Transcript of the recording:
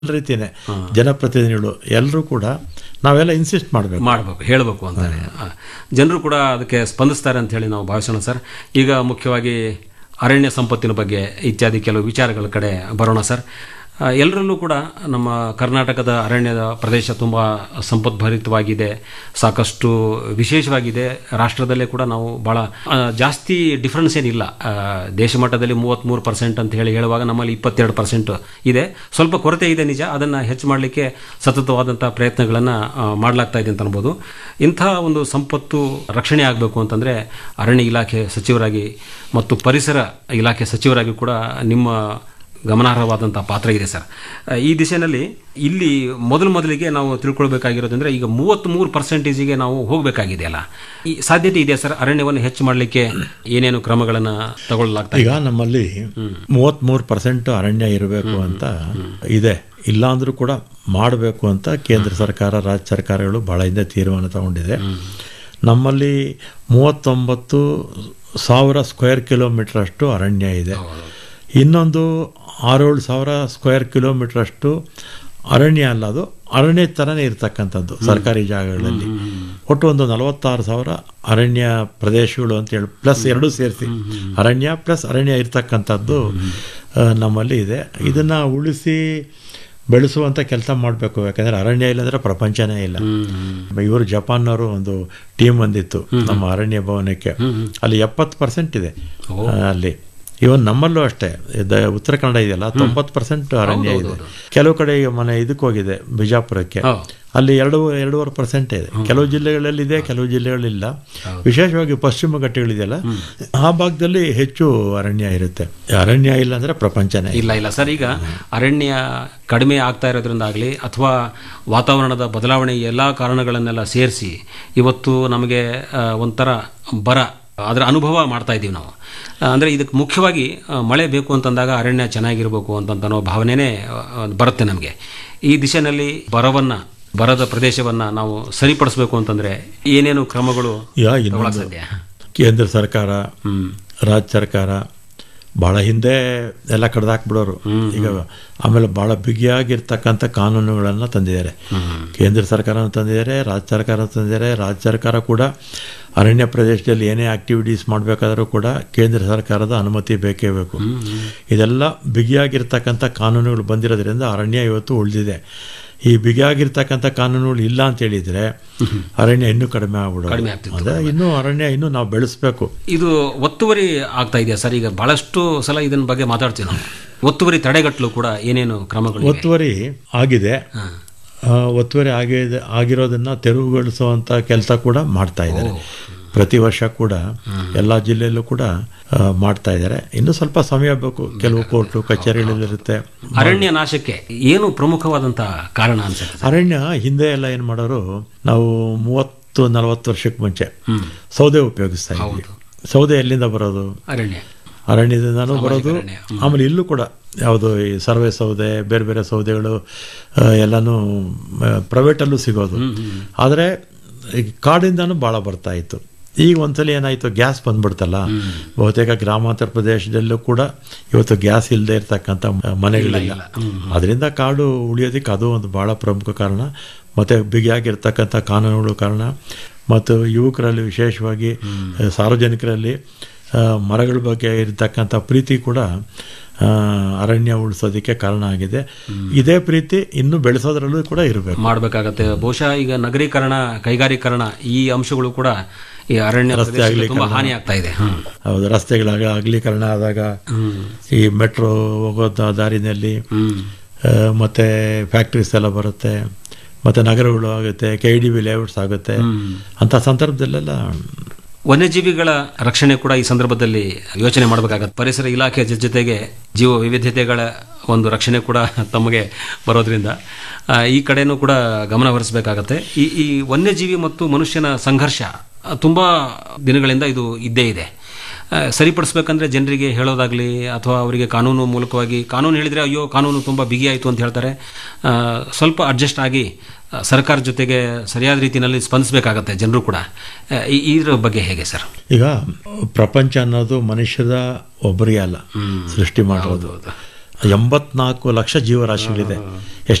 ರೀತಿಯೇ ಜನಪ್ರತಿನಿಧಿಗಳು ಎಲ್ಲರೂ ಕೂಡ ನಾವೆಲ್ಲ ಇನ್ಸಿಸ್ಟ್ ಮಾಡಬೇಕು ಮಾಡಬೇಕು ಹೇಳಬೇಕು ಅಂತಾರೆ ಜನರು ಕೂಡ ಅದಕ್ಕೆ ಸ್ಪಂದಿಸ್ತಾರೆ ಅಂತ ಹೇಳಿ ನಾವು ಭಾವಿಸೋಣ ಸರ್ ಈಗ ಮುಖ್ಯವಾಗಿ ಅರಣ್ಯ ಸಂಪತ್ತಿನ ಬಗ್ಗೆ ಇತ್ಯಾದಿ ಕೆಲವು ವಿಚಾರಗಳ ಕಡೆ ಬರೋಣ ಸರ್ ಆ, ಎಲ್ಲರಲ್ಲೂ ಕೂಡ ನಮ್ಮ ಕರ್ನಾಟಕದ ಅರಣ್ಯದ ಪ್ರದೇಶ ತುಂಬ ಸಂಪದ್ಭರಿತವಾಗಿದೆ ಸಾಕಷ್ಟು ವಿಶೇಷವಾಗಿದೆ ರಾಷ್ಟ್ರದಲ್ಲೇ ಕೂಡ ನಾವು ಭಾಳ ಆ, ಜಾಸ್ತಿ ಡಿಫ್ರೆನ್ಸ್ ಏನಿಲ್ಲ ಆ, ದೇಶ ಮಟ್ಟದಲ್ಲಿ ಮೂವತ್ತ್ಮೂರು ಪರ್ಸೆಂಟ್ ಅಂತ ಹೇಳಿ ಹೇಳುವಾಗ ನಮ್ಮಲ್ಲಿ ಇಪ್ಪತ್ತೆರಡು ಪರ್ಸೆಂಟ್ ಇದೆ ಸ್ವಲ್ಪ ಕೊರತೆ ಇದೆ ನಿಜ ಅದನ್ನು ಹೆಚ್ಚು ಮಾಡಲಿಕ್ಕೆ ಸತತವಾದಂಥ ಪ್ರಯತ್ನಗಳನ್ನು ಮಾಡಲಾಗ್ತಾ ಇದೆ ಅಂತ ಅನ್ಬೋದು ಇಂಥ ಒಂದು ಸಂಪತ್ತು ರಕ್ಷಣೆ ಆಗಬೇಕು ಅಂತಂದರೆ ಅರಣ್ಯ ಇಲಾಖೆ ಸಚಿವರಾಗಿ ಮತ್ತು ಪರಿಸರ ಇಲಾಖೆ ಸಚಿವರಾಗಿ ಕೂಡ ನಿಮ್ಮ ಗಮನಾರ್ಹವಾದಂಥ ಪಾತ್ರ ಇದೆ ಸರ್ ಆ, ಈ ದಿಶೆಯಲ್ಲಿ ಇಲ್ಲಿ ಮೊದಲು ಮೊದಲಿಗೆ ನಾವು ತಿಳ್ಕೊಳ್ಬೇಕಾಗಿರೋದಂದ್ರೆ ಈಗ ಮೂವತ್ತ್ಮೂರು ಪರ್ಸೆಂಟೇಜಿಗೆ ನಾವು ಹೋಗಬೇಕಾಗಿದೆ ಅಲ್ಲ ಈ ಸಾಧ್ಯತೆ ಇದೆಯಾ ಸರ್ ಅರಣ್ಯವನ್ನು ಹೆಚ್ಚು ಮಾಡಲಿಕ್ಕೆ ಏನೇನು ಕ್ರಮಗಳನ್ನು ತಗೊಳ್ಳಲಾಗ್ತಾ ಇದೆ ಈಗ ನಮ್ಮಲ್ಲಿ ಮೂವತ್ತ್ಮೂರು ಪರ್ಸೆಂಟ್ ಅರಣ್ಯ ಇರಬೇಕು ಅಂತ ಇದೆ ಇಲ್ಲಾಂದ್ರೂ ಕೂಡ ಮಾಡಬೇಕು ಅಂತ ಕೇಂದ್ರ ಸರ್ಕಾರ ರಾಜ್ಯ ಸರ್ಕಾರಗಳು ಭಾಳ ಹಿಂದೆ ತೀರ್ಮಾನ ತಗೊಂಡಿದೆ ನಮ್ಮಲ್ಲಿ ಮೂವತ್ತೊಂಬತ್ತು ಸಾವಿರ ಸ್ಕ್ವೇರ್ ಕಿಲೋಮೀಟರ್ ಅಷ್ಟು ಅರಣ್ಯ ಇದೆ ಇನ್ನೊಂದು ಆರೇಳು ಸಾವಿರ ಸ್ಕ್ವೇರ್ ಕಿಲೋಮೀಟರ್ ಅಷ್ಟು ಅರಣ್ಯ ಅಲ್ಲ ಅದು ಅರಣ್ಯ ಥರನೇ ಇರ್ತಕ್ಕಂಥದ್ದು ಸರ್ಕಾರಿ ಜಾಗಗಳಲ್ಲಿ ಒಟ್ಟು ಒಂದು ನಲವತ್ತಾರು ಸಾವಿರ ಅರಣ್ಯ ಪ್ರದೇಶಗಳು ಅಂತ ಹೇಳಿ ಪ್ಲಸ್ ಎರಡೂ ಸೇರಿಸಿ ಅರಣ್ಯ ಪ್ಲಸ್ ಅರಣ್ಯ ಇರ್ತಕ್ಕಂಥದ್ದು ಆ, ನಮ್ಮಲ್ಲಿ ಇದೆ ಇದನ್ನು ಉಳಿಸಿ ಬೆಳೆಸುವಂಥ ಕೆಲಸ ಮಾಡಬೇಕು ಯಾಕಂದರೆ ಅರಣ್ಯ ಇಲ್ಲಂದ್ರೆ ಪ್ರಪಂಚನೇ ಇಲ್ಲ ಇವರು ಜಪಾನ್ನವರು ಒಂದು ಟೀಮ್ ಬಂದಿತ್ತು ನಮ್ಮ ಅರಣ್ಯ ಭವನಕ್ಕೆ ಅಲ್ಲಿ ಎಪ್ಪತ್ತು ಪರ್ಸೆಂಟ್ ಇದೆ ಆ, ಅಲ್ಲಿ ಇವನ್ ನಮ್ಮಲ್ಲೂ ಅಷ್ಟೇ ಇದ- ಉತ್ತರ ಕನ್ನಡ ಇದೆಯಲ್ಲ ತೊಂಬತ್ತು ಪರ್ಸೆಂಟ್ ಅರಣ್ಯ ಇದೆ ಕೆಲವು ಕಡೆ ಈಗ ಮನೆ ಇದಕ್ಕೆ ಹೋಗಿದೆ ಬಿಜಾಪುರಕ್ಕೆ ಹೌದು. ಅಲ್ಲಿ ಎರಡು ಎರಡೂವರೆ ಪರ್ಸೆಂಟ್ ಇದೆ ಕೆಲವು ಜಿಲ್ಲೆಗಳಲ್ಲಿ ಇದೆ ಕೆಲವು ಜಿಲ್ಲೆಗಳಿಲ್ಲ ವಿಶೇಷವಾಗಿ ಪಶ್ಚಿಮ ಘಟ್ಟಗಳಿದೆಯಲ್ಲ ಆ ಭಾಗದಲ್ಲಿ ಹೆಚ್ಚು ಅರಣ್ಯ ಇರುತ್ತೆ ಅರಣ್ಯ ಇಲ್ಲ ಅಂದ್ರೆ ಪ್ರಪಂಚನೇ ಇಲ್ಲ ಇಲ್ಲ ಸರ್ ಈಗ ಅರಣ್ಯ ಕಡಿಮೆ ಆಗ್ತಾ ಇರೋದ್ರಿಂದಾಗಲಿ ಅಥವಾ ವಾತಾವರಣದ ಬದಲಾವಣೆ ಎಲ್ಲ ಕಾರಣಗಳನ್ನೆಲ್ಲ ಸೇರಿಸಿ ಇವತ್ತು ನಮಗೆ ಆ, ಒಂಥರ ಬರ ಅದರ ಅನುಭವ ಮಾಡ್ತಾ ಇದ್ದೀವಿ ನಾವು ಆ, ಅಂದ್ರೆ ಇದಕ್ಕೆ ಮುಖ್ಯವಾಗಿ ಆ, ಮಳೆ ಬೇಕು ಅಂತಂದಾಗ ಅರಣ್ಯ ಚೆನ್ನಾಗಿರಬೇಕು ಅಂತ ಅನ್ನೋ ಭಾವನೆನೇ ಆ, ಬರುತ್ತೆ ನಮಗೆ ಈ ದಿಶೆಯಲ್ಲಿ ಬರವನ್ನ ಬರದ ಪ್ರದೇಶವನ್ನ ನಾವು ಸರಿಪಡಿಸಬೇಕು ಅಂತಂದ್ರೆ ಏನೇನು ಕ್ರಮಗಳು ಯಾ ತಗೊಳಕ್ ಇನ್ನೊಂದು ಸಾಧ್ಯ ಕೇಂದ್ರ ಸರ್ಕಾರ ಹ್ಮ್ ರಾಜ್ಯ ಸರ್ಕಾರ ಭಾಳ ಹಿಂದೆ ಎಲ್ಲ ಕಡ್ದಾಕ್ಬಿಡೋರು ಈಗ ಆಮೇಲೆ ಭಾಳ ಬಿಗಿಯಾಗಿರ್ತಕ್ಕಂಥ ಕಾನೂನುಗಳನ್ನು ತಂದಿದ್ದಾರೆ ಕೇಂದ್ರ ಸರ್ಕಾರನೂ ತಂದಿದ್ದಾರೆ ರಾಜ್ಯ ಸರ್ಕಾರ ತಂದಿದ್ದಾರೆ ರಾಜ್ಯ ಸರ್ಕಾರ ಕೂಡ ಅರಣ್ಯ ಪ್ರದೇಶದಲ್ಲಿ ಏನೇ ಆಕ್ಟಿವಿಟೀಸ್ ಮಾಡಬೇಕಾದ್ರೂ ಕೂಡ ಕೇಂದ್ರ ಸರ್ಕಾರದ ಅನುಮತಿ ಬೇಕೇ ಬೇಕು ಇದೆಲ್ಲ ಬಿಗಿಯಾಗಿರ್ತಕ್ಕಂಥ ಕಾನೂನುಗಳು ಬಂದಿರೋದ್ರಿಂದ ಅರಣ್ಯ ಇವತ್ತು ಉಳಿದಿದೆ ಈ ಬಿಗಿಯಾಗಿರ್ತಕ್ಕಂಥ ಕಾನೂನುಗಳು ಇಲ್ಲ ಅಂತ ಹೇಳಿದ್ರೆ ಅರಣ್ಯ ಇನ್ನೂ ಕಡಿಮೆ ಆಗ್ಬಿಡೋದು ಕಡಿಮೆ ಆಗ್ತಿತ್ತು. ಅದೇ ಇನ್ನೂ ಅರಣ್ಯ ಇನ್ನೂ ನಾವು ಬೆಳೆಸ್ಬೇಕು ಇದು ಒತ್ತುವರಿ ಆಗ್ತಾ ಇದೆಯಾ ಸರ್ ಈಗ ಬಹಳಷ್ಟು ಸಲ ಇದನ್ನ ಬಗ್ಗೆ ಮಾತಾಡ್ತೀವಿ ನಾವು ಒತ್ತುವರಿ ತಡೆಗಟ್ಟಲು ಕೂಡ ಏನೇನು ಕ್ರಮಗಳು ಇವೆ? ಒತ್ತುವರಿ ಆಗಿದೆ ಹಾ. ಆ, ಒತ್ತುವರಿ ಆಗಿದೆ ಆಗಿರೋದನ್ನ ತೆರವುಗೊಳಿಸುವಂತ ಕೆಲಸ ಕೂಡ ಮಾಡ್ತಾ ಇದ್ದಾರೆ ಪ್ರತಿ ವರ್ಷ ಕೂಡ ಎಲ್ಲ ಜಿಲ್ಲೆಯಲ್ಲೂ ಕೂಡ ಆ, ಮಾಡ್ತಾ ಇದ್ದಾರೆ ಇನ್ನು ಸ್ವಲ್ಪ ಸಮಯ ಬೇಕು ಕೆಲವು ಕೋರ್ಟು ಕಚೇರಿಗಳಿರುತ್ತೆ ಅರಣ್ಯ ನಾಶಕ್ಕೆ ಏನು ಪ್ರಮುಖವಾದಂತಹ ಕಾರಣ ಅನ್ಸುತ್ತೆ ಸರ್? ಅರಣ್ಯ ಹಿಂದೆ ಎಲ್ಲ ಏನು ಮಾಡೋರು ನಾವು ಮೂವತ್ತು ನಲವತ್ತು ವರ್ಷಕ್ಕೆ ಮುಂಚೆ ಸೌದೆ ಉಪಯೋಗಿಸ್ತಾ ಇದ್ವಿ ಸೌದೆ ಎಲ್ಲಿಂದ ಬರೋದು ಅರಣ್ಯ ಅರಣ್ಯದಿಂದನೂ ಬರೋದು ಅರಣ್ಯ. ಆಮೇಲೆ ಇಲ್ಲೂ ಕೂಡ ಯಾವುದು ಈ ಸರ್ವೆ ಸೌದೆ ಬೇರೆ ಬೇರೆ ಸೌದೆಗಳು ಆ, ಎಲ್ಲನೂ ಪ್ರೈವೇಟಲ್ಲೂ ಸಿಗೋದು ಆದರೆ ಈ ಕಾಡಿಂದನೂ ಭಾಳ ಬರ್ತಾ ಇತ್ತು ಈಗ ಒಂದ್ಸಲ ಏನಾಯಿತು ಗ್ಯಾಸ್ ಬಂದ್ಬಿಡ್ತಲ್ಲ ಬಹುತೇಕ ಗ್ರಾಮಾಂತರ ಪ್ರದೇಶದಲ್ಲೂ ಕೂಡ ಇವತ್ತು ಗ್ಯಾಸ್ ಇಲ್ಲದೆ ಇರ್ತಕ್ಕಂಥ ಮ- ಮನೆಗಳಿಲ್ಲ ಅದರಿಂದ ಕಾಡು ಉಳಿಯೋದಕ್ಕೆ ಅದು ಒಂದು ಭಾಳ ಪ್ರಮುಖ ಕಾರಣ ಮತ್ತು ಬಿಗಿಯಾಗಿರ್ತಕ್ಕಂಥ ಕಾನೂನುಗಳು ಕಾರಣ ಮತ್ತು ಯುವಕರಲ್ಲಿ ವಿಶೇಷವಾಗಿ ಆ, ಸಾರ್ವಜನಿಕರಲ್ಲಿ ಆ, ಮರಗಳ ಬಗ್ಗೆ ಇರತಕ್ಕಂಥ ಪ್ರೀತಿ ಕೂಡ ಆ, ಅರಣ್ಯ ಉಳಿಸೋದಕ್ಕೆ ಕಾರಣ ಆಗಿದೆ ಇದೇ ಪ್ರೀತಿ ಇನ್ನೂ ಬೆಳೆಸೋದ್ರಲ್ಲೂ ಕೂಡ ಇರಬೇಕು ಮಾಡಬೇಕಾಗತ್ತೆ ಬಹುಶಃ ಈಗ ನಗರೀಕರಣ ಕೈಗಾರೀಕರಣ ಈ ಅಂಶಗಳು ಕೂಡ ಈ ಅರಣ್ಯ ಪ್ರದೇಶಕ್ಕೆ ತುಂಬಾ ಹಾನಿ ಆಗ್ತಾ ಇದೆ ಹ್ಮ್. ಹೌದು ರಸ್ತೆಗಳ ಅಗಲೀಕರಣ ಆದಾಗ ಈ ಮೆಟ್ರೋ ಹೋಗೋ ದ- ದಾರಿನಲ್ಲಿ ಆ, ಮತ್ತೆ ಫ್ಯಾಕ್ಟ್ರೀಸ್ ಎಲ್ಲ ಬರುತ್ತೆ ಮತ್ತೆ ನಗರಗಳು ಆಗುತ್ತೆ ಕೆ ಡಿ ಬಿ ಲೇಔಟ್ಸ್ ಆಗುತ್ತೆ ಅಂತ ಸಂದರ್ಭದಲ್ಲೆಲ್ಲ ವನ್ಯಜೀವಿಗಳ ರಕ್ಷಣೆ ಕೂಡ ಈ ಸಂದರ್ಭದಲ್ಲಿ ಯೋಚನೆ ಮಾಡಬೇಕಾಗತ್ತೆ ಪರಿಸರ ಇಲಾಖೆ ಜೊತೆ- ಜೊತೆಗೆ ಜೀವ ವೈವಿಧ್ಯತೆಗಳ ಒಂದು ರಕ್ಷಣೆ ಕೂಡ ತಮಗೆ ಬರೋದ್ರಿಂದ ಆ, ಈ ಕಡೆನೂ ಕೂಡ ಗಮನ ಹರಿಸಬೇಕಾಗತ್ತೆ ಈ ಈ ವನ್ಯಜೀವಿ ಮತ್ತು ಮನುಷ್ಯನ ಸಂಘರ್ಷ ಆ, ತುಂಬಾ ದಿನಗಳಿಂದ ಇದು ಇದ್ದೇ ಇದೆ ಆ, ಸರಿಪಡಿಸ್ಬೇಕಂದ್ರೆ ಜನರಿಗೆ ಹೇಳೋದಾಗ್ಲಿ ಅಥವಾ ಅವರಿಗೆ ಕಾನೂನು ಮೂಲಕವಾಗಿ ಕಾನೂನು ಹೇಳಿದ್ರೆ ಅಯ್ಯೋ ಕಾನೂನು ತುಂಬ ಬಿಗಿಯಾಯಿತು ಅಂತ ಹೇಳ್ತಾರೆ ಆ, ಸ್ವಲ್ಪ ಅಡ್ಜಸ್ಟ್ ಆಗಿ ಆ, ಸರ್ಕಾರ ಜೊತೆಗೆ ಸರಿಯಾದ ರೀತಿಯಲ್ಲಿ ಸ್ಪಂದಿಸಬೇಕಾಗತ್ತೆ ಜನರು ಕೂಡ ಆ, ಈ- ಇದ್ರ ಬಗ್ಗೆ ಹೇಗೆ ಸರ್ ಈಗ ಪ್ರಪಂಚ ಅನ್ನೋದು ಮನುಷ್ಯದ ಒಬ್ಬರಿಗೆ ಅಲ್ಲ ಸೃಷ್ಟಿ ಮಾಡೋದು ಎಂಬತ್ನಾಲ್ಕು ಲಕ್ಷ ಜೀವರಾಶಿಗಳಿದೆ